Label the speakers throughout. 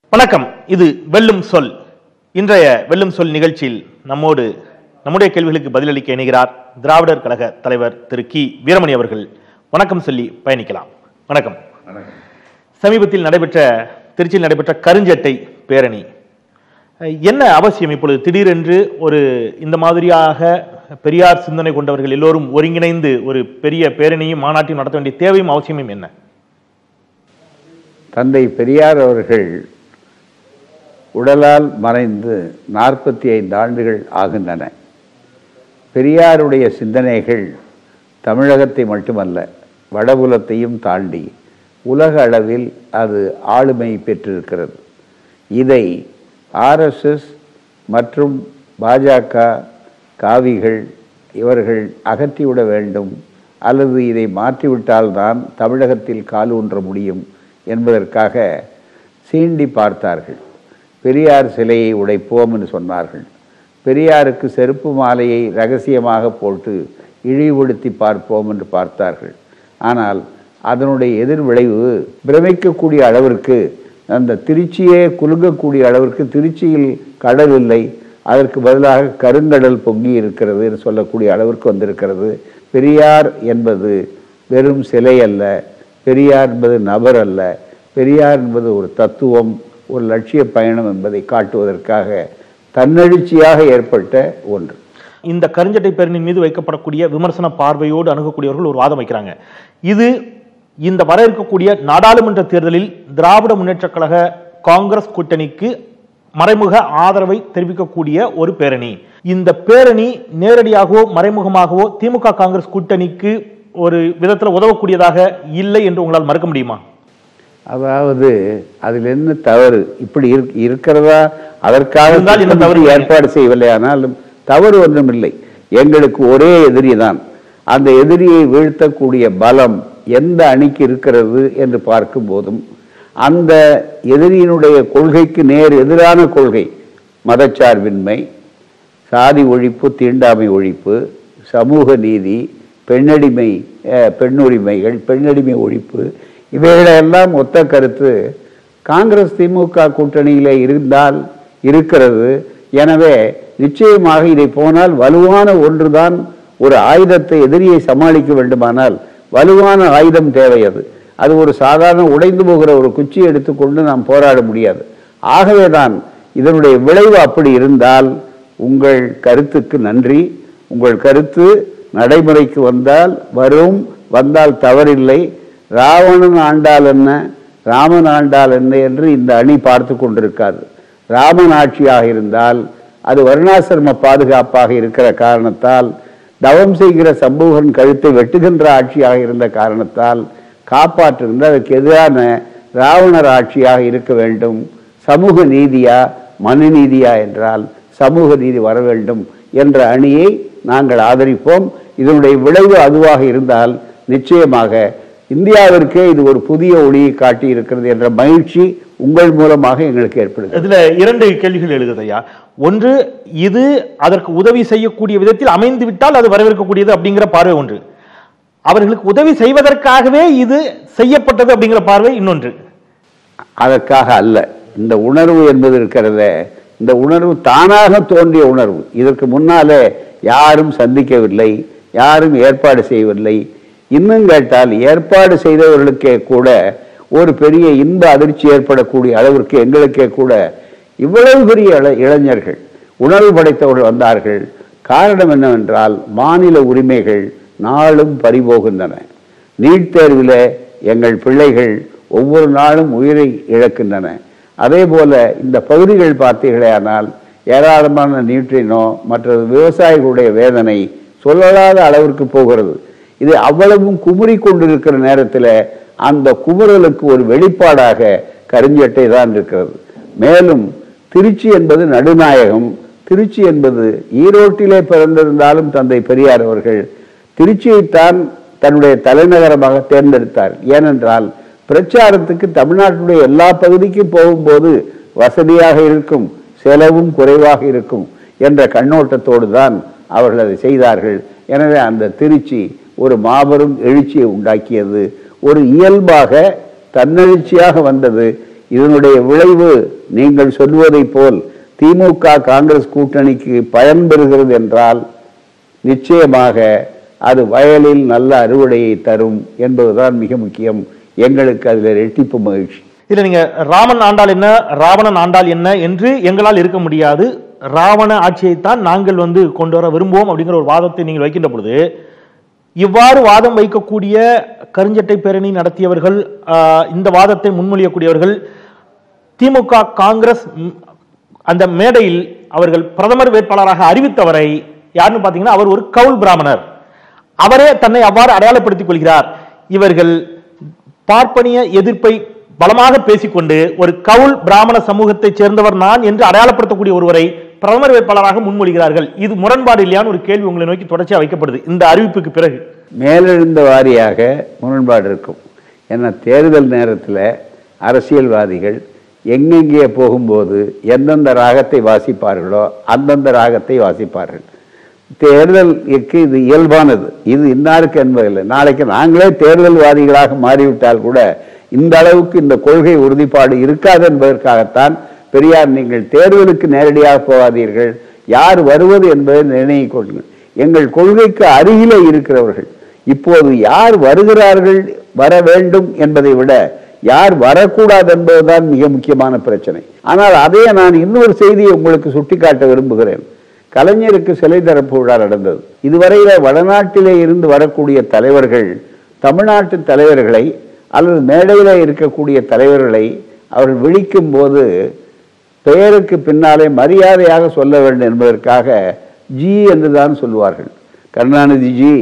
Speaker 1: வணக்கம் இது வெல்லும் சொல் இன்றைய வெல்லும் சொல் நிகழ்ச்சியில் நம்மோடு நம்முடைய கேள்விகளுக்கு பதிலளிக்க இணைகிறார் திராவிடர் கழக தலைவர் திரு கி வீரமணி அவர்கள் வணக்கம் சொல்லி பயணிக்கலாம் வணக்கம் சமீபத்தில் நடைபெற்ற திருச்சியில் நடைபெற்ற கருஞ்சட்டை பேரணி அஹ், என்ன அவசியம் இப்பொழுது திடீரென்று ஒரு இந்த மாதிரியாக பெரியார் சிந்தனை கொண்டவர்கள் எல்லோரும் ஒருங்கிணைந்து ஒரு பெரிய பேரணியும் மாநாட்டையும் நடத்த வேண்டிய தேவையும் அவசியமும் என்ன
Speaker 2: தந்தை பெரியார் அவர்கள் உடலால் மறைந்து நாற்பத்தி ஐந்து ஆண்டுகள் ஆகின்றன பெரியாருடைய சிந்தனைகள் தமிழகத்தை மட்டுமல்ல வடபுலத்தையும் தாண்டி உலக அளவில் அது ஆளுமை பெற்றிருக்கிறது இதை ஆர்எஸ்எஸ் மற்றும் பாஜக காவிகள் இவர்கள் அகற்றிவிட வேண்டும் அல்லது இதை மாற்றிவிட்டால்தான் தமிழகத்தில் கால் ஊன்ற முடியும் என்பதற்காக சீண்டி பார்த்தார்கள் பெரியார் சிலையை உடைப்போம் என்று சொன்னார்கள் பெரியாருக்கு செருப்பு மாலையை ரகசியமாக போட்டு இழிவுபடுத்தி பார்ப்போம் என்று பார்த்தார்கள் ஆனால் அதனுடைய எதிர் விளைவு பிரமிக்கக்கூடிய அளவிற்கு அந்த திருச்சியே குலுங்கக்கூடிய அளவிற்கு திருச்சியில் கடல் இல்லை அதற்கு பதிலாக கருங்கடல் பொங்கி இருக்கிறது என்று சொல்லக்கூடிய அளவிற்கு வந்திருக்கிறது பெரியார் என்பது வெறும் சிலை அல்ல பெரியார் என்பது நபர் அல்ல பெரியார் என்பது ஒரு தத்துவம் ஒரு லட்சிய பயணம் என்பதை காட்டுவதற்காக தன்னெழுச்சியாக ஏற்பட்ட ஒன்று
Speaker 1: இந்த கருஞ்சட்டை பேரணியின் மீது வைக்கப்படக்கூடிய விமர்சன பார்வையோடு அணுகக்கூடியவர்கள் ஒரு வாதம் வைக்கிறாங்க இது இந்த வர இருக்கக்கூடிய நாடாளுமன்ற தேர்தலில் திராவிட முன்னேற்றக் கழக காங்கிரஸ் கூட்டணிக்கு மறைமுக ஆதரவை தெரிவிக்கக்கூடிய ஒரு பேரணி இந்த பேரணி நேரடியாகவோ மறைமுகமாகவோ திமுக காங்கிரஸ் கூட்டணிக்கு ஒரு விதத்தில் உதவக்கூடியதாக இல்லை என்று உங்களால் மறுக்க முடியுமா
Speaker 2: அதாவது அதில் என்ன தவறு இப்படி இருக்- இருக்கிறதா அதற்காக
Speaker 1: இருந்தால் என்ன தவறு
Speaker 2: திட்டமிட்டு ஏற்பாடு செய்யவில்லை ஆனாலும் தவறு ஒன்றும் இல்லை எங்களுக்கு ஒரே எதிரி தான் அந்த எதிரியை வீழ்த்தக்கூடிய பலம் எந்த அணிக்கு இருக்கிறது என்று பார்க்கும் போதும் அந்த எதிரியினுடைய கொள்கைக்கு நேர் எதிரான கொள்கை மதச்சார்பின்மை சாதி ஒழிப்பு தீண்டாமை ஒழிப்பு சமூக நீதி பெண்ணடிமை அஹ், பெண்ணுரிமைகள் பெண்ணடிமை ஒழிப்பு இவைகளெல்லாம் ஒத்த கருத்து காங்கிரஸ் திமுக கூட்டணியிலே இருந்தால் இருக்கிறது எனவே நிச்சயமாக இதை போனால் வலுவான ஒன்றுதான் ஒரு ஆயுதத்தை எதிரியை சமாளிக்க வேண்டுமானால் வலுவான ஆயுதம் தேவை அது அது ஒரு சாதாரண உடைந்து போகிற ஒரு குச்சி எடுத்துக்கொண்டு நாம் போராட முடியாது ஆகவேதான் இதனுடைய விளைவு அப்படி இருந்தால் உங்கள் கருத்துக்கு நன்றி உங்கள் கருத்து நடைமுறைக்கு வந்தால் வரும் வந்தால் தவறில்லை ராவணன் ஆண்டால் என்ன ராமன் ஆண்டால் என்ன என்று இந்த அணி பார்த்து கொண்டிருக்காது ராமன் ஆட்சியாக இருந்தால் அது வருணாசிரம பாதுகாப்பாக இருக்கிற காரணத்தால் தவம் செய்கிற சம்பூகன் கழுத்தை வெட்டுகின்ற ஆட்சியாக இருந்த காரணத்தால் காப்பாற்றுகின்ற அதற்கு எதிரான ராவணர் ஆட்சியாக இருக்க வேண்டும் சமூக நீதியா மனு நீதியா என்றால் சமூக நீதி வர வேண்டும் என்ற அணியை நாங்கள் ஆதரிப்போம் இதனுடைய விளைவு அதுவாக இருந்தால் நிச்சயமாக இந்தியாவிற்கே இது ஒரு புதிய ஒளியை காட்டி இருக்கிறது என்ற மகிழ்ச்சி உங்கள் மூலமாக எங்களுக்கு ஏற்படுகிறது
Speaker 1: இதுல இரண்டு கேள்விகள் எழுதுது ஐயா ஒன்று இது அதற்கு உதவி செய்யக்கூடிய விதத்தில் அமைந்து விட்டால் அது வரவேற்கக்கூடியது அப்படிங்கிற பார்வை ஒன்று அவர்களுக்கு உதவி செய்வதற்காகவே இது செய்யப்பட்டது அப்படிங்கிற பார்வை இன்னொன்று
Speaker 2: அதற்காக அல்ல இந்த உணர்வு என்பது இருக்கிறதே இந்த உணர்வு தானாக தோன்றிய உணர்வு இதற்கு முன்னாலே யாரும் சந்திக்கவில்லை யாரும் ஏற்பாடு செய்யவில்லை இன்னும் கேட்டால் ஏற்பாடு செய்தவர்களுக்கே கூட ஒரு பெரிய இன்ப அதிர்ச்சி ஏற்படக்கூடிய அளவிற்கு எங்களுக்கே கூட இவ்வளவு பெரிய இள- இளைஞர்கள் உணர்வு படைத்தவர்கள் வந்தார்கள் காரணம் என்னவென்றால் மாநில உரிமைகள் நாளும் பறிபோகின்றன நீட் தேர்வில் எங்கள் பிள்ளைகள் ஒவ்வொரு நாளும் உயிரை இழக்கின்றன அதே போல இந்த பகுதிகள் பார்த்தீர்களேயானால் ஏராளமான நியூட்ரினோ மற்றது விவசாயிகளுடைய வேதனை சொல்லலாத அளவிற்கு போகிறது இது அவ்வளவும் குமுறி கொண்டிருக்கிற நேரத்தில் அந்த குமுறலுக்கு ஒரு வெளிப்பாடாக கருஞ்சட்டை தான் இருக்கிறது மேலும் திருச்சி என்பது நடுநாயகம் திருச்சி என்பது ஈரோட்டிலே பிறந்திருந்தாலும் தந்தை பெரியார் அவர்கள் திருச்சியைத்தான் தன்னுடைய தலைநகரமாக தேர்ந்தெடுத்தார் ஏனென்றால் பிரச்சாரத்துக்கு தமிழ்நாட்டுடைய எல்லா பகுதிக்கும் போகும்போது வசதியாக இருக்கும் செலவும் குறைவாக இருக்கும் என்ற கண்ணோட்டத்தோடு தான் அவர்கள் அதை செய்தார்கள் எனவே அந்த திருச்சி ஒரு மாபெரும் எழுச்சியை உண்டாக்கியது ஒரு இயல்பாக தன்னெழுச்சியாக வந்தது இதனுடைய விளைவு நீங்கள் சொல்வதைப் போல் திமுக காங்கிரஸ் கூட்டணிக்கு பயன் பெறுகிறது என்றால் நிச்சயமாக அது வயலில் நல்ல அறுவடையை தரும் என்பதுதான் மிக முக்கியம் எங்களுக்கு அதில் ரெட்டிப்பு மகிழ்ச்சி
Speaker 1: இதுல நீங்க ராமன் ஆண்டால் என்ன ராவணன் ஆண்டால் என்ன என்று எங்களால் இருக்க முடியாது ராவண ஆட்சியைத்தான் நாங்கள் வந்து கொண்டு வர விரும்புவோம் அப்படிங்கிற ஒரு வாதத்தை நீங்கள் வைக்கின்ற பொழுது இவ்வாறு வாதம் வைக்கக்கூடிய கருஞ்சட்டை பேரணி நடத்தியவர்கள் ஆஹ், இந்த வாதத்தை முன்மொழியக்கூடியவர்கள் திமுக காங்கிரஸ் ம், அந்த மேடையில் அவர்கள் பிரதமர் வேட்பாளராக அறிவித்தவரை யாருன்னு பார்த்தீங்கன்னா அவர் ஒரு கவுல் பிராமணர் அவரே தன்னை அவ்வாறு அடையாளப்படுத்திக் கொள்கிறார் இவர்கள் பார்ப்பனிய எதிர்ப்பை பலமாக பேசிக்கொண்டு ஒரு கவுல் பிராமண சமூகத்தைச் சேர்ந்தவர் நான் என்று அடையாளப்படுத்தக்கூடிய ஒருவரை பிரதமர் வேட்பாளராக முன்மொழிகிறார்கள் இது முரண்பாடு இல்லையான்னு ஒரு கேள்வி உங்களை நோக்கி தொடர்ச்சியாக வைக்கப்படுது இந்த அறிவிப்புக்கு பிறகு
Speaker 2: மேலெழுந்த வாரியாக முரண்பாடு இருக்கும் ஏன்னா தேர்தல் நேரத்தில் அரசியல்வாதிகள் எங்கெங்கே போகும்போது எந்தெந்த ராகத்தை வாசிப்பார்களோ அந்தந்த ராகத்தை வாசிப்பார்கள் தேர்தலுக்கு இது இயல்பானது இது இன்னாருக்கு என்பதில்லை நாளைக்கு நாங்களே தேர்தல்வாதிகளாக மாறிவிட்டால் கூட இந்த அளவுக்கு இந்த கொள்கை உறுதிப்பாடு இருக்காது என்பதற்காகத்தான் பெரியார் நீங்கள் தேர்தலுக்கு நேரடியாக போகாதீர்கள் யார் வருவது என்பதை நிர்ணயிக் கொள்ளுங்கள் எங்கள் கொள்கைக்கு அருகிலே இருக்கிறவர்கள் இப்போது யார் வருகிறார்கள் வர வேண்டும் என்பதை விட யார் வரக்கூடாது என்பதுதான் மிக முக்கியமான பிரச்சனை ஆனால் அதே நான் இன்னொரு செய்தியை உங்களுக்கு சுட்டிக்காட்ட விரும்புகிறேன் கலைஞருக்கு சிலை திறப்பு விழா நடந்தது இதுவரையில வடநாட்டிலே இருந்து வரக்கூடிய தலைவர்கள் தமிழ்நாட்டு தலைவர்களை அல்லது மேடையில இருக்கக்கூடிய தலைவர்களை அவர்கள் விழிக்கும் போது பெயருக்கு பின்னாலே மரியாதையாக சொல்ல வேண்டும் என்பதற்காக ஜி என்று தான் சொல்வார்கள் கருணாநிதி ஜி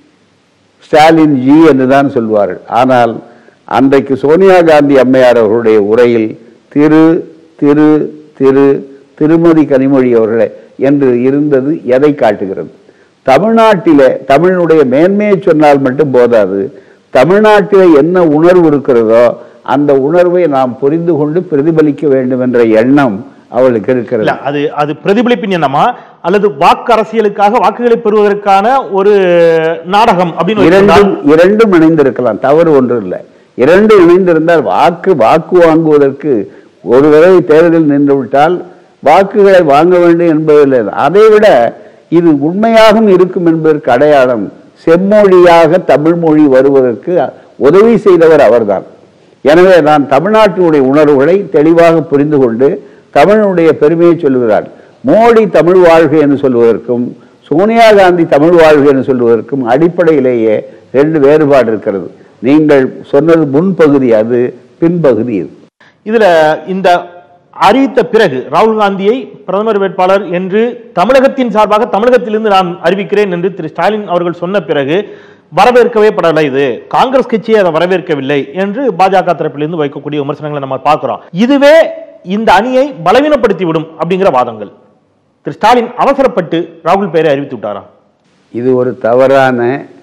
Speaker 2: ஸ்டாலின் ஜி என்று தான் சொல்வார்கள் ஆனால் அன்றைக்கு சோனியா காந்தி அம்மையார் அவர்களுடைய உரையில் திரு திரு திரு திருமதி கனிமொழி அவர்களே என்று இருந்தது எதை காட்டுகிறது தமிழ்நாட்டிலே தமிழினுடைய மேன்மையை சொன்னால் மட்டும் போதாது தமிழ்நாட்டிலே என்ன உணர்வு இருக்கிறதோ அந்த உணர்வை நாம் புரிந்து கொண்டு பிரதிபலிக்க வேண்டும் என்ற எண்ணம் அவளுக்கு இருக்கிறது
Speaker 1: இல்ல அது அது பிரதிபலிப்பின் எண்ணமா அல்லது வாக்கு அரசியலுக்காக வாக்குகளை பெறுவதற்கான ஒரு நாடகம் அப்படின்னு வைத்திருந்தால்
Speaker 2: இரண்டும் இரண்டும் இணைந்திருக்கலாம் தவறு ஒன்று இல்லை இரண்டு இணைந்திருந்தால் வாக்கு வாக்கு வாங்குவதற்கு ஒரு தடவை தேர்தலில் நின்று விட்டால் வாக்குகளை வாங்க வேண்டும் என்பதில்லை அதை விட இது உண்மையாகவும் இருக்கும் என்பதற்கு அடையாளம் செம்மொழியாக தமிழ் மொழி வருவதற்கு உதவி செய்தவர் அவர்தான் எனவே நான் தமிழ்நாட்டினுடைய உணர்வுகளை தெளிவாக புரிந்து கொண்டு தமிழனுடைய பெருமையை சொல்லுகிறார் மோடி தமிழ் வாழ்க என்று சொல்வதற்கும் சோனியா காந்தி தமிழ் வாழ்க என்று சொல்வதற்கும் அடிப்படையிலேயே ரெண்டு வேறுபாடு இருக்கிறது நீங்கள் சொன்னது முன்பகுதி அது பின்பகுதி இது
Speaker 1: இதுல இந்த அறிவித்த பிறகு ராகுல் காந்தியை பிரதமர் வேட்பாளர் என்று தமிழகத்தின் சார்பாக தமிழகத்திலிருந்து நான் அறிவிக்கிறேன் என்று திரு ஸ்டாலின் அவர்கள் சொன்ன பிறகு வரவேற்கவே படலை இது காங்கிரஸ் கட்சியை அதை வரவேற்கவில்லை என்று பாஜக தரப்பிலிருந்து வைக்கக்கூடிய விமர்சனங்களை நம்ம பார்க்கிறோம் இதுவே இந்த அணியை பலவீனப்படுத்தி விடும் அப்படிங்கிற வாதங்கள் திரு ஸ்டாலின் அவசரப்பட்டு ராகுல் பெயரை அறிவித்து விட்டாரா
Speaker 2: இது ஒரு தவறான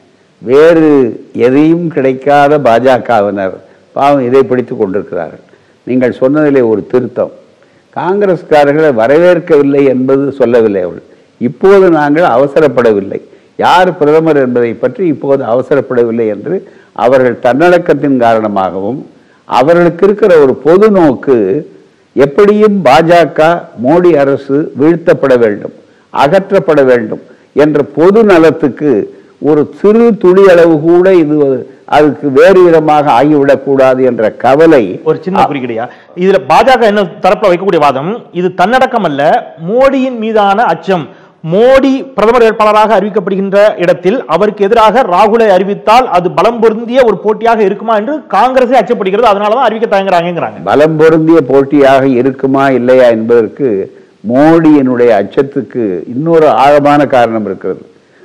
Speaker 2: வேறு எதையும் கிடைக்காத பாஜகவினர் பாவம் இதை பிடித்து கொண்டிருக்கிறார்கள் நீங்கள் சொன்னதிலே ஒரு திருத்தம் காங்கிரஸ்காரர்களை வரவேற்கவில்லை என்பது சொல்லவில்லை அவர்கள் இப்போது நாங்கள் அவசரப்படவில்லை யார் பிரதமர் என்பதை பற்றி இப்போது அவசரப்படவில்லை என்று அவர்கள் தன்னடக்கத்தின் காரணமாகவும் அவர்களுக்கு இருக்கிற ஒரு பொது நோக்கு எப்படியும் பாஜக மோடி அரசு வீழ்த்தப்பட வேண்டும் அகற்றப்பட வேண்டும் என்ற பொது நலத்துக்கு ஒரு சிறு துளி அளவு கூட இது அதுக்கு வேறு விதமாக ஆகிவிடக்கூடாது என்ற கவலை
Speaker 1: ஒரு சின்ன குறுக்கீடையா இதுல பாஜக என்ன தரப்புல வைக்கக்கூடிய வாதம் இது தன்னடக்கம் அல்ல மோடியின் மீதான அச்சம் மோடி பிரதமர் வேட்பாளராக அறிவிக்கப்படுகின்ற இடத்தில் அவருக்கு எதிராக ராகுலை அறிவித்தால் அது பலம் பொருந்திய ஒரு போட்டியாக இருக்குமா என்று காங்கிரஸே அச்சப்படுகிறது அதனாலதான் அறிவிக்க தயங்குறாங்கிறாங்க
Speaker 2: பலம் பொருந்திய போட்டியாக இருக்குமா இல்லையா என்பதற்கு மோடியினுடைய அச்சத்துக்கு இன்னொரு ஆழமான காரணம் இருக்கிறது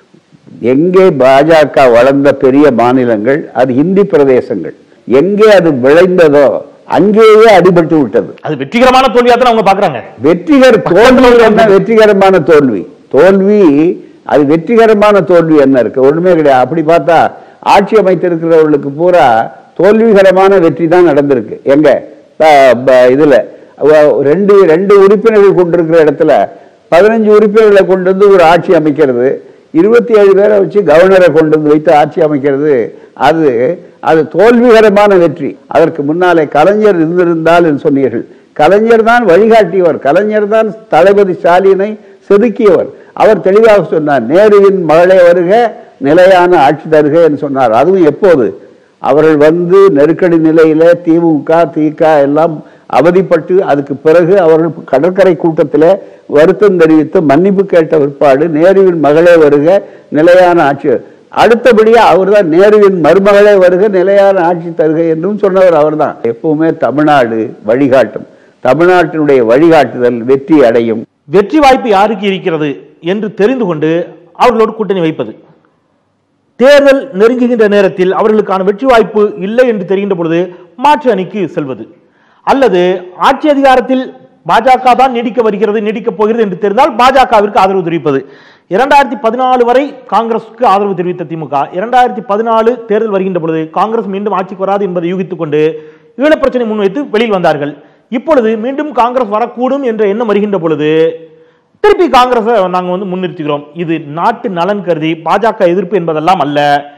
Speaker 2: எங்கே பாஜக வளர்ந்த பெரிய மாநிலங்கள் அது இந்தி பிரதேசங்கள் எங்கே அது விளைந்ததோ அங்கேயே அடிபட்டு விட்டது
Speaker 1: அது வெற்றிகரமான தோல்வியா தான் அவங்க பாக்குறாங்க
Speaker 2: வெற்றிகர தோல்வி என்ன வெற்றிகரமான தோல்வி தோல்வி அது வெற்றிகரமான தோல்வி என்ன இருக்கு ஒண்ணுமே கிடையாது அப்படி பார்த்தா ஆட்சி அமைத்திருக்கிறவர்களுக்கு பூரா தோல்விகரமான வெற்றி தான் நடந்திருக்கு எங்க ப- ப- இதுல அவ- ரெண்டு ரெண்டு உறுப்பினர்கள் கொண்டிருக்கிற இடத்துல பதினஞ்சு உறுப்பினர்களை கொண்டு வந்து ஒரு ஆட்சி அமைக்கிறது இருபத்தி ஏழு பேரை வச்சு கவர்னரை கொண்டு வந்து வைத்து ஆட்சி அமைக்கிறது அது அது தோல்விகரமான வெற்றி அதற்கு முன்னாலே கலைஞர் இருந்திருந்தால் என்று சொன்னீர்கள் கலைஞர் தான் வழிகாட்டியவர் கலைஞர் தான் தளபதி ஸ்டாலினை செதுக்கியவர் அவர் தெளிவாக சொன்னார் நேருவின் மகளே வருக நிலையான ஆட்சி தருக என்று சொன்னார் அதுவும் எப்போது அவர்கள் வந்து நெருக்கடி நிலையில திமுக திக எல்லாம் அவதிப்பட்டு அதுக்கு பிறகு அவர்கள் கடற்கரை கூட்டத்தில் வருத்தம் தெரிவித்து மன்னிப்பு கேட்ட பிற்பாடு நேருவின் மகளே வருக நிலையான ஆட்சி அடுத்தபடியா அவர்தான் நேருவின் மருமகளே வருக நிலையான ஆட்சி தருக என்றும் சொன்னவர் அவர்தான் எப்பவுமே தமிழ்நாடு வழிகாட்டும் தமிழ்நாட்டினுடைய வழிகாட்டுதல் வெற்றி அடையும்
Speaker 1: வெற்றி வாய்ப்பு யாருக்கு இருக்கிறது என்று தெரிந்து கொண்டு அவர்களோடு கூட்டணி வைப்பது தேர்தல் நெருங்குகின்ற நேரத்தில் அவர்களுக்கான வெற்றி வாய்ப்பு இல்லை என்று தெரிகின்ற பொழுது மாற்று அணிக்கு செல்வது அல்லது ஆட்சி அதிகாரத்தில் பாஜக தான் நீடிக்க வருகிறது நீடிக்கப் போகிறது என்று தெரிந்தால் பாஜகவிற்கு ஆதரவு தெரிவிப்பது இரண்டாயிரத்தி பதினாலு வரை காங்கிரசுக்கு ஆதரவு தெரிவித்த திமுக இரண்டாயிரத்தி பதினாலு தேர்தல் வருகின்ற பொழுது காங்கிரஸ் மீண்டும் ஆட்சிக்கு வராது என்பதை யூகித்துக் கொண்டு ஈழப் பிரச்சனை முன்வைத்து வெளியில் வந்தார்கள் இப்பொழுது மீண்டும் காங்கிரஸ் வரக்கூடும் என்ற எண்ணம் வருகின்ற பொழுது திருப்பி காங்கிரஸை நாங்க வந்து முன்னிறுத்துகிறோம் இது நாட்டு நலன் கருதி பாஜக எதிர்ப்பு என்பதெல்லாம் அல்ல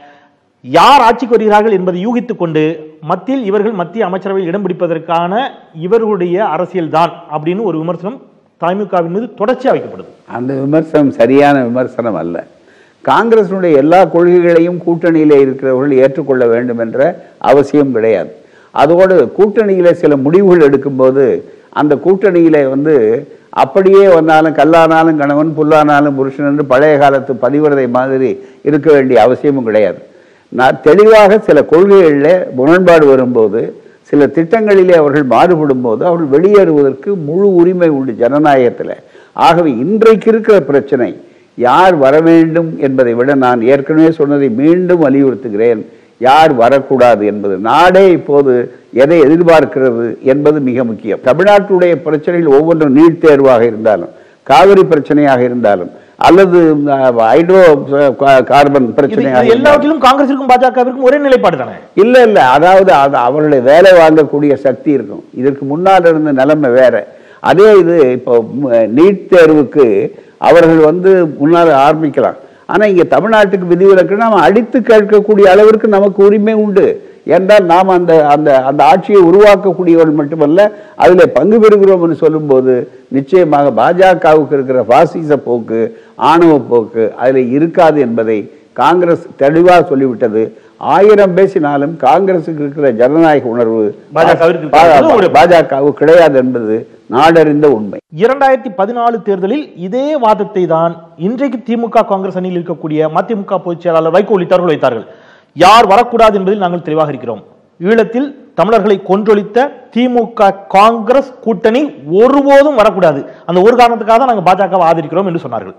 Speaker 1: யார் ஆட்சிக்கு வருகிறார்கள் என்பதை யூகித்துக் கொண்டு மத்தியில் இவர்கள் மத்திய அமைச்சரவையில் இடம் பிடிப்பதற்கான இவர்களுடைய அரசியல் தான் அப்படின்னு ஒரு விமர்சனம் திமுகவின் மீது தொடர்ச்சியா வைக்கப்படுது
Speaker 2: அந்த விமர்சனம் சரியான விமர்சனம் அல்ல காங்கிரசினுடைய எல்லா கொள்கைகளையும் கூட்டணியிலே இருக்கிறவர்கள் ஏற்றுக்கொள்ள வேண்டும் என்ற அவசியம் கிடையாது அதோடு கூட்டணியில சில முடிவுகள் எடுக்கும்போது அந்த கூட்டணியில வந்து அப்படியே வந்தாலும் கல்லானாலும் கணவன் புல்லானாலும் புருஷன் என்று பழைய காலத்து பதிவிரதை மாதிரி இருக்க வேண்டிய அவசியமும் கிடையாது நான் தெளிவாக சில கொள்கைகளில் முரண்பாடு வரும்போது சில திட்டங்களிலே அவர்கள் மாறுபடும் போது அவர்கள் வெளியேறுவதற்கு முழு உரிமை உண்டு ஜனநாயகத்தில் ஆகவே இன்றைக்கு இருக்கிற பிரச்சனை யார் வர வேண்டும் என்பதை விட நான் ஏற்கனவே சொன்னதை மீண்டும் வலியுறுத்துகிறேன் யார் வரக்கூடாது என்பது நாடே இப்போது எதை எதிர்பார்க்கிறது என்பது மிக முக்கியம் தமிழ்நாட்டுடைய பிரச்சனைகள் ஒவ்வொன்றும் நீட் தேர்வாக இருந்தாலும் காவிரி பிரச்சனையாக இருந்தாலும் அல்லது ஹைட்ரோ கார்பன்
Speaker 1: இது
Speaker 2: பிரச்சனையாக
Speaker 1: இது
Speaker 2: இருந்தாலும்
Speaker 1: எல்லாவற்றிலும் காங்கிரசிற்கும் பாஜகவிற்கும் ஒரே நிலைப்பாடு தானே
Speaker 2: இல்ல இல்ல அதாவது அது அவருடைய வேலை வாங்கக்கூடிய சக்தி இருக்கும் இதற்கு முன்னால் இருந்த நிலைமை வேற அதே இது இப்போ ம், நீட் தேர்வுக்கு அவர்கள் வந்து முன்னால் ஆரம்பிக்கலாம் ஆனா இங்க தமிழ்நாட்டுக்கு விதிவிலக்கு நாம் அடித்து கேட்கக்கூடிய அளவிற்கு நமக்கு உரிமை உண்டு என்றால் நாம் அந்த அந்த அந்த ஆட்சியை உருவாக்கக்கூடியவர்கள் மட்டுமல்ல அதில் பங்கு பெறுகிறோம் என்று சொல்லும்போது நிச்சயமாக பாஜகவுக்கு இருக்கிற பாசிச போக்கு ஆணவ போக்கு அதில் இருக்காது என்பதை காங்கிரஸ் தெளிவாக சொல்லிவிட்டது ஆயிரம் பேசினாலும் காங்கிரசுக்கு இருக்கிற ஜனநாயக உணர்வு
Speaker 1: பாஜகவிற்கு இருக்கிறது. ஒரு-
Speaker 2: பாஜகவுக்கு கிடையாது என்பது நாடறிந்த உண்மை
Speaker 1: இரண்டாயிரத்தி பதினாலு தேர்தலில் இதே வாதத்தை தான் இன்றைக்கு திமுக காங்கிரஸ் அணியில் இருக்கக்கூடிய மதிமுக பொதுச் செயலாளர் வைகோ உள்ளிட்டவர்கள் வைத்தார்கள் யார் வரக்கூடாது என்பதில் நாங்கள் தெளிவாக இருக்கிறோம் ஈழத்தில் தமிழர்களை கொன்றொழித்த திமுக காங்கிரஸ் கூட்டணி ஒருபோதும் வரக்கூடாது அந்த ஒரு காரணத்துக்காக தான் நாங்கள் பாஜகவை ஆதரிக்கிறோம் என்று சொன்னார்கள்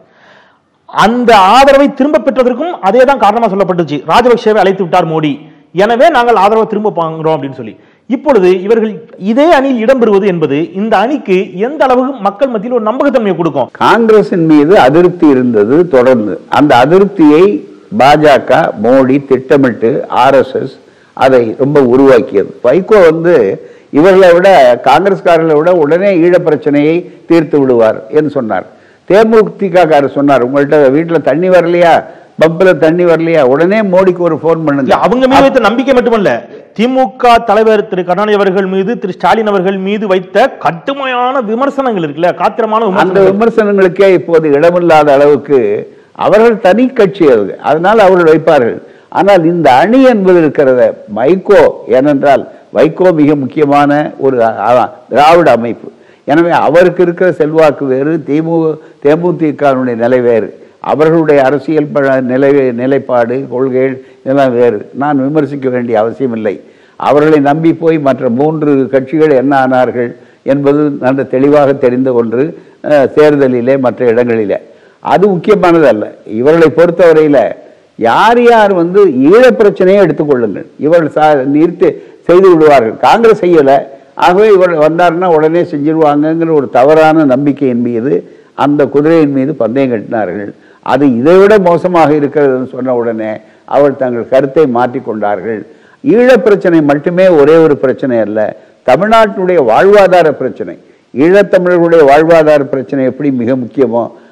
Speaker 1: அந்த ஆதரவை திரும்ப பெற்றதற்கும் அதே தான் காரணமா சொல்லப்பட்டுச்சு ராஜபக்சேவை அழைத்து விட்டார் மோடி எனவே நாங்கள் ஆதரவை திரும்ப வாங்குறோம் அப்படின்னு சொல்லி இப்பொழுது இவர்கள் இதே அணியில் இடம்பெறுவது என்பது இந்த அணிக்கு எந்த அளவுக்கு மக்கள் மத்தியில் ஒரு நம்பகத்தன்மையை கொடுக்கும்
Speaker 2: காங்கிரசின் மீது அதிருப்தி இருந்தது தொடர்ந்து அந்த அதிருப்தியை பாஜக மோடி திட்டமிட்டு ஆர்எஸ்எஸ் அதை ரொம்ப உருவாக்கியது வைகோ வந்து இவர்களை விட காங்கிரஸ்காரர்களை விட உடனே ஈழப் பிரச்சனையை தீர்த்து விடுவார் என்று சொன்னார் தேமுதிக காரர் சொன்னார் உங்கள்ட்ட வீட்டுல தண்ணி வரலையா பம்பில் தண்ணி வரலையா உடனே மோடிக்கு ஒரு ஃபோன்
Speaker 1: இல்ல
Speaker 2: பண்ணுங்க
Speaker 1: அவங்க மீது வைத்த நம்பிக்கை மட்டுமல்ல திமுக தலைவர் திரு கருணாநிதி அவர்கள் மீது திரு ஸ்டாலின் அவர்கள் மீது வைத்த கடுமையான விமர்சனங்கள் இருக்குல்ல காத்திரமான
Speaker 2: அந்த
Speaker 1: விமர்சனங்கள்
Speaker 2: விமர்சனங்களுக்கே இப்போது இடமில்லாத அளவுக்கு அவர்கள் தனி கட்சி அது அதனால் அவர்கள் வைப்பார்கள் ஆனால் இந்த அணி என்பது இருக்கிறத வைகோ ஏனென்றால் வைகோ மிக முக்கியமான ஒரு அ- அ- திராவிட அமைப்பு எனவே அவருக்கு இருக்கிற செல்வாக்கு வேறு திமு தேமுதிகனுடைய நிலை வேறு அவர்களுடைய அரசியல் ப- நிலை நிலைப்பாடு கொள்கைகள் இதெல்லாம் வேறு நான் விமர்சிக்க வேண்டிய அவசியம் இல்லை அவர்களை நம்பி போய் மற்ற மூன்று கட்சிகள் என்ன ஆனார்கள் என்பது நல்ல தெளிவாக தெரிந்து கொண்டு அஹ், தேர்தலிலே மற்ற இடங்களிலே அது முக்கியமானது அல்ல இவர்களை பொறுத்தவரையில யார் யார் வந்து ஈழப் பிரச்சனையை எடுத்துக்கொள்ளுங்கள் இவர்கள் சா நிறுத்தி செய்து விடுவார்கள் காங்கிரஸ் செய்யல ஆகவே இவர் வந்தாருன்னா உடனே செஞ்சிருவாங்கங்கிற ஒரு தவறான நம்பிக்கையின் மீது அந்த குதிரையின் மீது பந்தயம் கட்டினார்கள் அது இதைவிட மோசமாக இருக்கிறதுன்னு சொன்ன உடனே அவர் தங்கள் கருத்தை மாற்றிக்கொண்டார்கள் ஈழப் பிரச்சனை மட்டுமே ஒரே ஒரு பிரச்சனை அல்ல தமிழ்நாட்டினுடைய வாழ்வாதார பிரச்சனை ஈழத்தமிழர்களுடைய வாழ்வாதார பிரச்சனை எப்படி மிக முக்கியமோ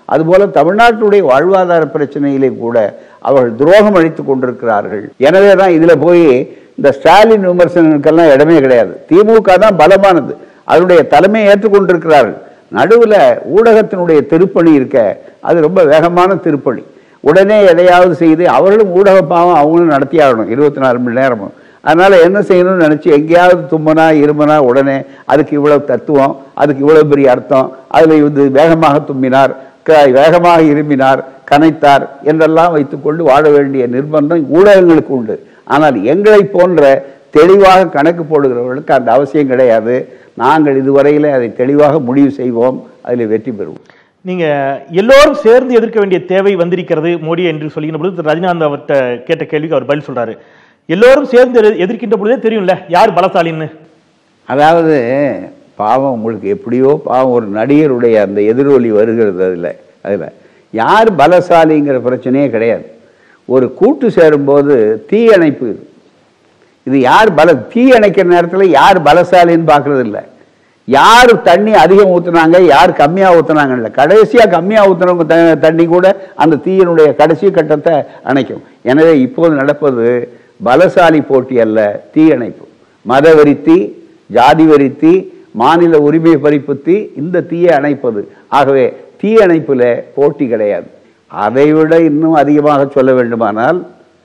Speaker 2: அதுபோல தமிழ்நாட்டுடைய வாழ்வாதார பிரச்சனையிலே கூட அவர்கள் துரோகம் அளித்து கொண்டிருக்கிறார்கள் எனவே தான் இதுல போய் இந்த ஸ்டாலின் விமர்சனங்களுக்கெல்லாம் இடமே கிடையாது திமுக தான் பலமானது அதனுடைய தலைமையை ஏற்றுக்கொண்டிருக்கிறார்கள் நடுவுல ஊடகத்தினுடைய திருப்பணி இருக்க அது ரொம்ப வேகமான திருப்பணி உடனே எதையாவது செய்து அவர்களும் ஊடக பாவம் அவங்களும் நடத்தி ஆகணும் இருபத்தி நாலு மணி நேரமும் அதனால என்ன செய்யணும்னு நினைச்சு எங்கேயாவது தும்மனா இருமனா உடனே அதுக்கு இவ்வளவு தத்துவம் அதுக்கு இவ்வளவு பெரிய அர்த்தம் அதுல இது வேகமாக தும்மினார் க- வேகமாக இருமினார் கனைத்தார் என்றெல்லாம் வைத்துக்கொண்டு வாழ வேண்டிய நிர்பந்தம் ஊடகங்களுக்கு உண்டு ஆனால் எங்களை போன்ற தெளிவாக கணக்கு போடுகிறவர்களுக்கு அந்த அவசியம் கிடையாது நாங்கள் இதுவரையிலே அதை தெளிவாக முடிவு செய்வோம் அதில் வெற்றி பெறுவோம்
Speaker 1: நீங்க எல்லோரும் சேர்ந்து எதிர்க்க வேண்டிய தேவை வந்திருக்கிறது மோடி என்று சொல்லுகின்ற பொழுது திரு ரஜினிகாந்த் அவர்கிட்ட கேட்ட கேள்விக்கு அவர் பதில் சொல்றாரு எல்லோரும் சேர்ந்து எதிர்- எதிர்க்கின்ற பொழுதே தெரியும்ல யார் பலசாலின்னு
Speaker 2: அதாவது பாவம் உங்களுக்கு எப்படியோ பாவம் ஒரு நடிகருடைய அந்த எதிரொலி வருகிறது அதில் அதில் யார் பலசாலிங்கிற பிரச்சனையே கிடையாது ஒரு கூட்டு சேரும்போது தீ அணைப்பு இது இது யார் பல தீ அணைக்கிற நேரத்தில் யார் பலசாலின்னு பார்க்கறது இல்லை யார் தண்ணி அதிகம் ஊத்துனாங்க யார் கம்மியாக ஊத்துனாங்க இல்லை கடைசியாக கம்மியாக ஊத்துனவங்க த- தண்ணி கூட அந்த தீயினுடைய கடைசி கட்டத்தை அணைக்கும் எனவே இப்போது நடப்பது பலசாலி போட்டி அல்ல தீ அணைப்பு மத வெறித்தி ஜாதி வெறித்தி மாநில உரிமை பறிப்பு தீ இந்த தீயை அணைப்பது ஆகவே தீ அணைப்புல போட்டி கிடையாது அதைவிட இன்னும் அதிகமாக சொல்ல வேண்டுமானால்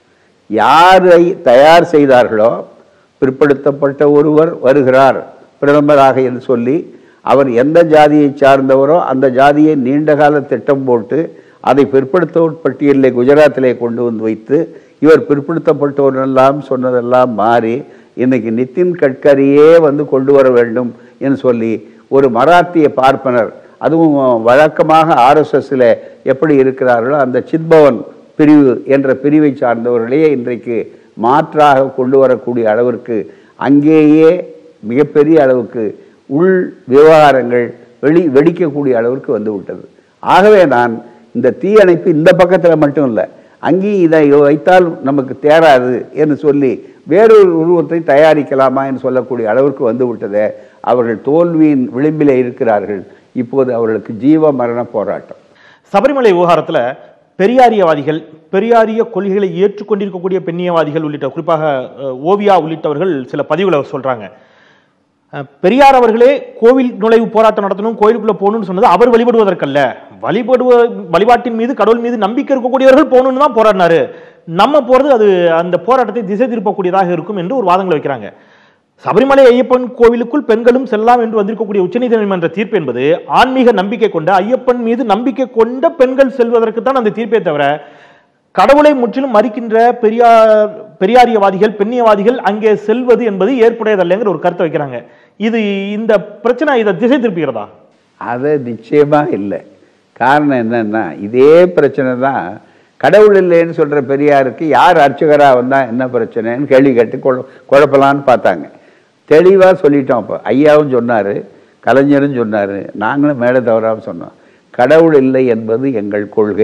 Speaker 2: யாரை தயார் செய்தார்களோ பிற்படுத்தப்பட்ட ஒருவர் வருகிறார் பிரதமராக என்று சொல்லி அவர் எந்த ஜாதியை சார்ந்தவரோ அந்த ஜாதியை நீண்டகால திட்டம் போட்டு அதை பிற்படுத்தோர் பட்டியலிலே குஜராத்திலே கொண்டு வந்து வைத்து இவர் பிற்படுத்தப்பட்டோரெல்லாம் சொன்னதெல்லாம் மாறி இன்னைக்கு நிதின் கட்கரியே வந்து கொண்டு வர வேண்டும் என்று சொல்லி ஒரு மராத்திய பார்ப்பனர் அதுவும் வழக்கமாக ஆர்எஸ்எஸ்ல எப்படி இருக்கிறார்களோ அந்த சித்பவன் பிரிவு என்ற பிரிவை சார்ந்தவர்களே இன்றைக்கு மாற்றாக கொண்டு வரக்கூடிய அளவிற்கு அங்கேயே மிகப்பெரிய அளவுக்கு உள் விவகாரங்கள் வெளி வெடிக்கக்கூடிய அளவிற்கு வந்து விட்டது ஆகவே நான் இந்த தீயணைப்பு இந்த பக்கத்தில் மட்டும் இல்லை அங்கேயும் இதை வைத்தால் நமக்கு தேராது என்று சொல்லி வேறொரு உருவத்தை தயாரிக்கலாமா என்று சொல்லக்கூடிய அளவிற்கு வந்து விட்டதே அவர்கள் தோல்வியின் விளிம்பிலே இருக்கிறார்கள் இப்போது அவர்களுக்கு ஜீவ மரண போராட்டம்
Speaker 1: சபரிமலை விவகாரத்துல பெரியாரியவாதிகள் பெரியாரிய கொள்கைகளை ஏற்றுக்கொண்டிருக்கக்கூடிய பெண்ணியவாதிகள் உள்ளிட்ட குறிப்பாக அஹ், ஓவியா உள்ளிட்டவர்கள் சில பதிவுகளை சொல்றாங்க அஹ், பெரியார் அவர்களே கோவில் நுழைவு போராட்டம் நடத்தணும் கோயிலுக்குள்ள போகணும்னு சொன்னது அவர் வழிபடுவதற்கல்ல வழிபடுவ வழிபாட்டின் மீது கடவுள் மீது நம்பிக்கை இருக்கக்கூடியவர்கள் போகணும்னு தான் போராடினாரு நம்ம போறது அது அந்த போராட்டத்தை திசை திருப்பக்கூடியதாக இருக்கும் என்று ஒரு வாதங்களை வைக்கிறாங்க சபரிமலை ஐயப்பன் கோவிலுக்குள் பெண்களும் செல்லலாம் என்று வந்திருக்கக்கூடிய உச்சநீதிமன்ற தீர்ப்பு என்பது ஆன்மீக நம்பிக்கை கொண்ட ஐயப்பன் மீது நம்பிக்கை கொண்ட பெண்கள் செல்வதற்கு தான் அந்த தீர்ப்பே தவிர கடவுளை முற்றிலும் மறிக்கின்ற பெரியார் பெரியாரியவாதிகள் பெண்ணியவாதிகள் அங்கே செல்வது என்பது ஏற்புடையதல்லைங்கிற ஒரு கருத்தை வைக்கிறாங்க இது இந்த பிரச்சனை இதை திசை திருப்புகிறதா
Speaker 2: அது நிச்சயமா இல்லை காரணம் என்னன்னா இதே பிரச்சனை தான் கடவுள் இல்லைன்னு சொல்ற பெரியாருக்கு யார் அர்ச்சகரா வந்தா என்ன பிரச்சனைன்னு கேள்வி கேட்டு குழ- குழப்பலான்னு பார்த்தாங்க தெளிவா சொல்லிட்டோம் அப்போ ஐயாவும் சொன்னாரு கலைஞரும் சொன்னாரு நாங்களும் மேலே தவறாம சொன்னோம் கடவுள் இல்லை என்பது எங்கள் கொள்கை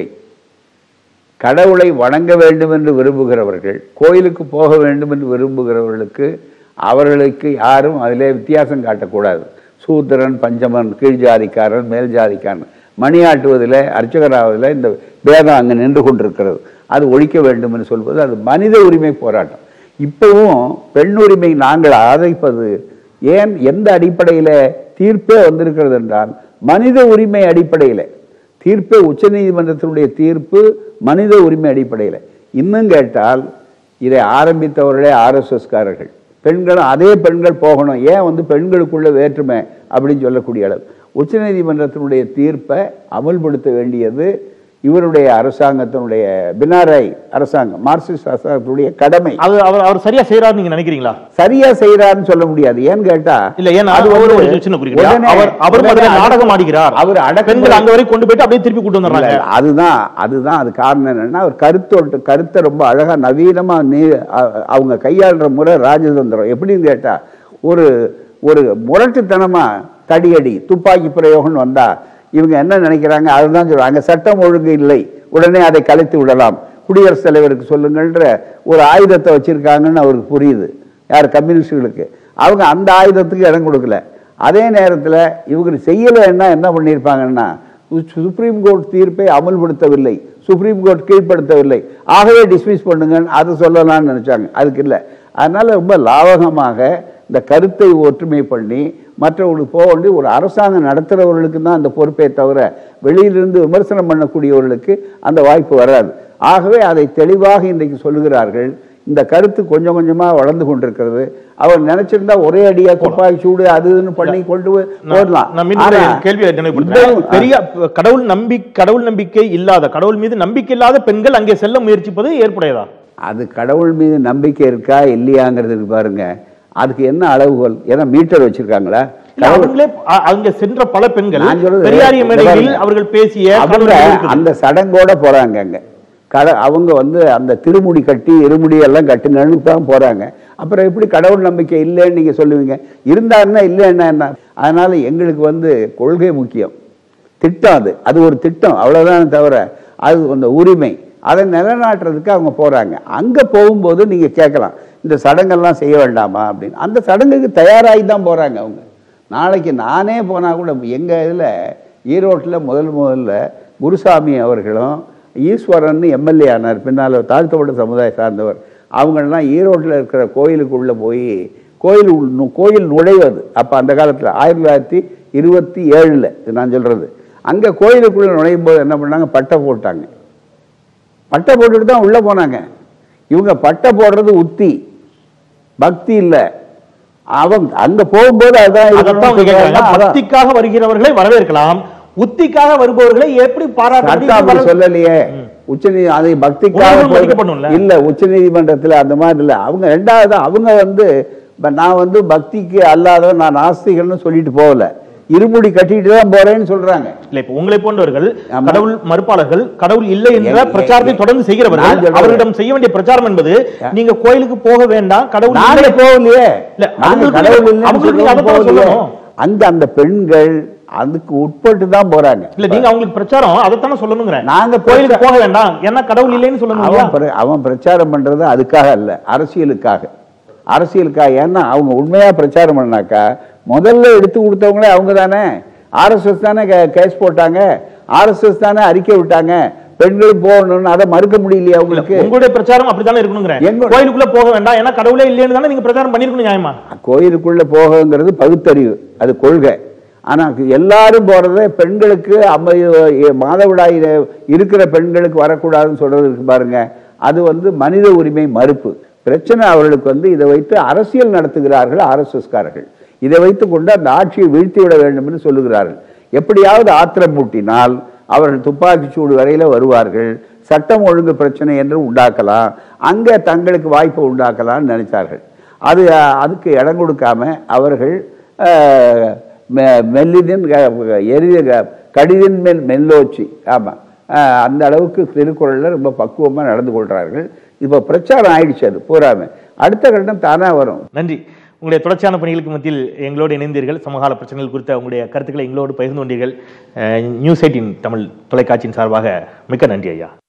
Speaker 2: கடவுளை வணங்க வேண்டும் என்று விரும்புகிறவர்கள் கோயிலுக்கு போக வேண்டும் என்று விரும்புகிறவர்களுக்கு அவர்களுக்கு யாரும் அதிலே வித்தியாசம் காட்டக்கூடாது சூத்திரன் பஞ்சமன் கீழ் ஜாதிக்காரன் மேல் ஜாதிக்காரன் மணி ஆட்டுவதில் அர்ச்சகராவதில் இந்த பேதம் அங்கே நின்று கொண்டிருக்கிறது அது ஒழிக்க வேண்டும் என்று சொல்வது அது மனித உரிமை போராட்டம் இப்பவும் பெண் உரிமை நாங்கள் ஆதரிப்பது ஏன் எந்த அடிப்படையில் தீர்ப்பே வந்திருக்கிறது என்றால் மனித உரிமை அடிப்படையில் தீர்ப்பு உச்சநீதிமன்றத்தினுடைய தீர்ப்பு மனித உரிமை அடிப்படையில் இன்னும் கேட்டால் இதை ஆரம்பித்தவர்களே ஆர்எஸ்எஸ்காரர்கள் பெண்களும் அதே பெண்கள் போகணும் ஏன் வந்து பெண்களுக்குள்ள வேற்றுமை அப்படின்னு சொல்லக்கூடிய அளவு உச்சநீதிமன்றத்தினுடைய தீர்ப்பை அமல்படுத்த வேண்டியது இவருடைய அரசாங்கத்தினுடைய பினாராய் அரசாங்கம் மார்க்சிஸ்ட் அரசாங்கத்தினுடைய கடமை
Speaker 1: அது அவர் அவர் சரியா செய்யறாரு நீங்க நினைக்கிறீங்களா
Speaker 2: சரியா செய்யறாருன்னு சொல்ல முடியாது ஏன்னு கேட்டா
Speaker 1: இல்ல ஏன்னா
Speaker 2: அது
Speaker 1: அவர்
Speaker 2: வந்து
Speaker 1: ஒரு சின்ன குறிப்பிட்ட
Speaker 2: உடனே-
Speaker 1: அவர் அவர்
Speaker 2: உடனே
Speaker 1: முதல்ல
Speaker 2: அடக்கு-
Speaker 1: நாடகம் ஆடுகிறார்
Speaker 2: அவர் அடக்குமுறை-
Speaker 1: பெண்கள் அங்க வரை கொண்டு போயிட்டு அப்படியே திருப்பி கூட்டு
Speaker 2: இல்ல,
Speaker 1: வந்துடுறாங்க
Speaker 2: இல்ல, அதுதான் அதுதான் அது காரணம் என்னன்னா அவர் கருத்தோட்டு கருத்தை ரொம்ப அழகா நவீனமா நீ அ- அவங்க கையாளுற முறை ராஜதந்திரம் எப்படின்னு கேட்டா ஒரு ஒரு முரட்டுத்தனமா தடியடி துப்பாக்கி பிரயோகம்னு வந்தா இவங்க என்ன நினைக்கிறாங்க அதுதான் சொல்றாங்க சட்டம் ஒழுங்கு இல்லை உடனே அதை கலைத்து விடலாம் குடியரசுத் தலைவருக்கு சொல்லுங்கன்ற ஒரு ஆயுதத்தை வச்சிருக்காங்கன்னு அவருக்கு புரியுது யார் கம்யூனிஸ்டுகளுக்கு அவங்க அந்த ஆயுதத்துக்கு இடம் கொடுக்கல அதே நேரத்தில் இவங்க செய்யலைன்னா என்ன பண்ணியிருப்பாங்கன்னா சுப்ரீம் கோர்ட் தீர்ப்பை அமல்படுத்தவில்லை சுப்ரீம் கோர்ட் கீழ்ப்படுத்தவில்லை ஆகவே டிஸ்மிஸ் பண்ணுங்கன்னு அதை சொல்லலாம்னு நினைச்சாங்க அதுக்கு இல்லை அதனால ரொம்ப லாவகமாக இந்த கருத்தை ஒற்றுமை பண்ணி மற்றவங்களுக்கு போக வேண்டிய ஒரு அரசாங்கம் நடத்துகிறவர்களுக்கு தான் அந்த பொறுப்பே தவிர வெளியிலிருந்து விமர்சனம் பண்ணக்கூடியவர்களுக்கு அந்த வாய்ப்பு வராது ஆகவே அதை தெளிவாக இன்றைக்கு சொல்லுகிறார்கள் இந்த கருத்து கொஞ்சம் கொஞ்சமா வளர்ந்து கொண்டிருக்கிறது அவர் நினைச்சிருந்தா ஒரே அடியா துப்பாக்கி சூடு அது இதுன்னு பண்ணி கொண்டு போய் போடலாம்
Speaker 1: நான் மீண்டும் ஒரு
Speaker 2: ஆனா,
Speaker 1: கேள்வியை நினைவுபடுத்துறேன்
Speaker 2: இவ்வளவு-
Speaker 1: பெரிய கடவுள் நம்பி கடவுள் நம்பிக்கை இல்லாத கடவுள் மீது நம்பிக்கை இல்லாத பெண்கள் அங்கே செல்ல முயற்சிப்பது ஏற்புடையதா
Speaker 2: அது கடவுள் மீது நம்பிக்கை இருக்கா இல்லையாங்கிறதுக்கு பாருங்க அதுக்கு என்ன அளவுகோல் ஏன்னா மீட்டர் வச்சிருக்காங்களா
Speaker 1: இல்ல, அவங்களே அ- அங்க சென்ற பல பெண்கள்
Speaker 2: நான் சொல்றது-
Speaker 1: பெரியாரிய
Speaker 2: இந்த
Speaker 1: மேடையில்
Speaker 2: பாருங்க.
Speaker 1: அவர்கள் பேசிய
Speaker 2: அவங்க
Speaker 1: காணொளிகள் இருக்குது.
Speaker 2: அந்த சடங்கோட போறாங்க அங்க கட அவங்க வந்து அந்த திருமுடி கட்டி இருமுடி எல்லாம் கட்டுங்கன்னு தான் போறாங்க அப்புறம் எப்படி கடவுள் நம்பிக்கை இல்லைன்னு நீங்க சொல்லுவீங்க இருந்தா என்ன இல்லைன்னா என்ன அதனால எங்களுக்கு வந்து கொள்கை முக்கியம் திட்டம் அது அது ஒரு திட்டம் அவ்வளவுதான் தவிர அது அந்த உரிமை அதை நிலைநாட்டுறதுக்கு அவங்க போறாங்க அங்க போகும்போது நீங்க கேட்கலாம் இந்த சடங்கெல்லாம் செய்ய வேண்டாமா அப்படின்னு அந்த சடங்குக்கு தயாராகி தான் போறாங்க அவங்க நாளைக்கு நானே போனா கூட எங்க இதுல ஈரோட்டில் முதல் முதல்ல குருசாமி அவர்களும் ஈஸ்வரன் எம்எல்ஏ ஆனார் பின்னால் தாழ்த்தப்பட்ட சமுதாய சார்ந்தவர் அவங்கெல்லாம் ஈரோட்டில் இருக்கிற கோயிலுக்குள்ளே போய் கோயில் உள் நு- கோயில் நுழைவது அப்போ அந்த காலத்தில் ஆயிரத்தி தொள்ளாயிரத்தி இருபத்தி ஏழில் நான் சொல்கிறது அங்கே கோயிலுக்குள்ளே நுழையும் போது என்ன பண்ணாங்க பட்டை போட்டாங்க பட்டை போட்டுட்டு தான் உள்ளே போனாங்க இவங்க பட்டை போடுறது உத்தி பக்தி இல்லை அவங்க அங்கே போகும்போது அதான்
Speaker 1: அதைத்தான் அவங்க
Speaker 2: இருக்கணும்னு
Speaker 1: கேட்கறாங்க.
Speaker 2: சொல்றாங்க. அதான்.
Speaker 1: பக்திக்காக வருகிறவர்களை வரவேற்கலாம் உத்திக்காக வருபவர்களை எப்படி
Speaker 2: சட்டம் அப்படி
Speaker 1: பாராட்ட
Speaker 2: சொல்லலையே உச்சநீதி அதை பக்திக்காக
Speaker 1: உணர்வு
Speaker 2: போய்-
Speaker 1: மதிக்கப்படணும்ல?
Speaker 2: இல்ல உச்ச நீதிமன்றத்துல அந்த மாதிரி இல்ல அவங்க ரெண்டாவது அவங்க வந்து இப்ப நான் வந்து பக்திக்கு அல்லாதவன் நான் நாஸ்திகன்னு சொல்லிட்டு போகல இருமுடி கட்டிட்டு தான் போறேன்னு சொல்றாங்க
Speaker 1: இல்ல இப்ப உங்களை போன்றவர்கள்
Speaker 2: ஆமா.
Speaker 1: கடவுள் மறுப்பாளர்கள் கடவுள் இல்லை என்ற
Speaker 2: எங்க-
Speaker 1: பிரச்சாரத்தை
Speaker 2: எங்க-
Speaker 1: தொடர்ந்து
Speaker 2: நான்
Speaker 1: செய்கிறவர்கள்
Speaker 2: சொல்றது-
Speaker 1: அவர்களிடம் செய்ய வேண்டிய பிரச்சாரம் என்பது நீங்க கோயிலுக்கு போக வேண்டாம் கடவுள்
Speaker 2: நாங்க
Speaker 1: இல்லை.
Speaker 2: போகலையே
Speaker 1: இல்ல,
Speaker 2: நாங்க
Speaker 1: அவங்களுக்கு-
Speaker 2: கடவுள் இல்லைன்னு
Speaker 1: அவங்களுக்கு
Speaker 2: சொல்றோம்,
Speaker 1: அதைத்தான்
Speaker 2: போகலையே.
Speaker 1: சொல்லணும்.
Speaker 2: அந்த அந்த பெண்கள் அதுக்கு உட்பட்டு தான் போறாங்க
Speaker 1: இல்ல நீங்க அவங்களுக்கு பிரச்சாரம் அதைத்தானே சொல்லணுங்கிறேன்
Speaker 2: நாங்க
Speaker 1: கோயிலுக்கு
Speaker 2: பிரச்சா-
Speaker 1: போக வேண்டாம் ஏன்னா கடவுள் இல்லைன்னு சொல்லணும் இல்லையா?
Speaker 2: அவன் பிர- அவன் பிரச்சாரம் பண்றது அதுக்காக அல்ல அரசியலுக்காக அரசியலுக்காக ஏன்னா அவங்க உண்மையா பிரச்சாரம் பண்ணாக்கா முதல்ல எடுத்து கொடுத்தவங்களே அவங்க தானே ஆர்எஸ்எஸ் தானே கேஸ் போட்டாங்க ஆர்எஸ்எஸ் தானே அறிக்கை விட்டாங்க பெண்கள் போகணும்னு அதை மறுக்க முடியலையா
Speaker 1: இல்ல,
Speaker 2: அவங்களுக்கு
Speaker 1: உங்களுடைய பிரச்சாரம் அப்படித்தானே இருக்கணுங்கிறேன்
Speaker 2: எங்க-
Speaker 1: கோயிலுக்குள்ள போக வேண்டாம் ஏன்னா கடவுளே இல்லைன்னு தானே நீங்க பிரச்சாரம் பண்ணிருக்கணும் நியாயமா
Speaker 2: கோயிலுக்குள்ள போகங்கிறது பகுத்தறிவு அது கொள்கை ஆனா எல்லாரும் போறதே பெண்களுக்கு அம்ம மாதவிடாய் இருக்கிற பெண்களுக்கு வரக்கூடாதுன்னு சொல்றது இருக்கு பாருங்க அது வந்து மனித உரிமை மறுப்பு பிரச்சனை அவர்களுக்கு வந்து இதை வைத்து அரசியல் நடத்துகிறார்கள் ஆர்எஸ்எஸ்காரர்கள் இதை வைத்துக் கொண்டு அந்த ஆட்சியை வீழ்த்தி விட வேண்டும் என்று சொல்லுகிறார்கள் எப்படியாவது ஆத்திரம் மூட்டினால் அவர்கள் துப்பாக்கி சூடு வரையில வருவார்கள் சட்டம் ஒழுங்கு பிரச்சனை என்று உண்டாக்கலாம் அங்கே தங்களுக்கு வாய்ப்பை உண்டாக்கலாம்னு நினைத்தார்கள் அது அஹ், அதுக்கு இடம் கொடுக்காம அவர்கள் அஹ், மெ- மெல்லிதின் க- எரிய க- கடிதின் மேல் மெல்லோச்சி ஆமாம் அந்த அளவுக்கு திருக்குறளில் ரொம்ப பக்குவமாக நடந்து கொள்கிறார்கள் இப்போ பிரச்சாரம் ஆயிடுச்சு அது பூராமே அடுத்த கட்டம் தானாக வரும்
Speaker 1: நன்றி உங்களுடைய தொடர்ச்சியான பணிகளுக்கு மத்தியில் எங்களோடு இணைந்தீர்கள் சமகால பிரச்சனைகள் குறித்த உங்களுடைய கருத்துக்களை எங்களோடு பகிர்ந்து கொண்டீர்கள் அஹ், நியூஸ் எயிட்டின் தமிழ் தொலைக்காட்சியின் சார்பாக மிக்க நன்றி ஐயா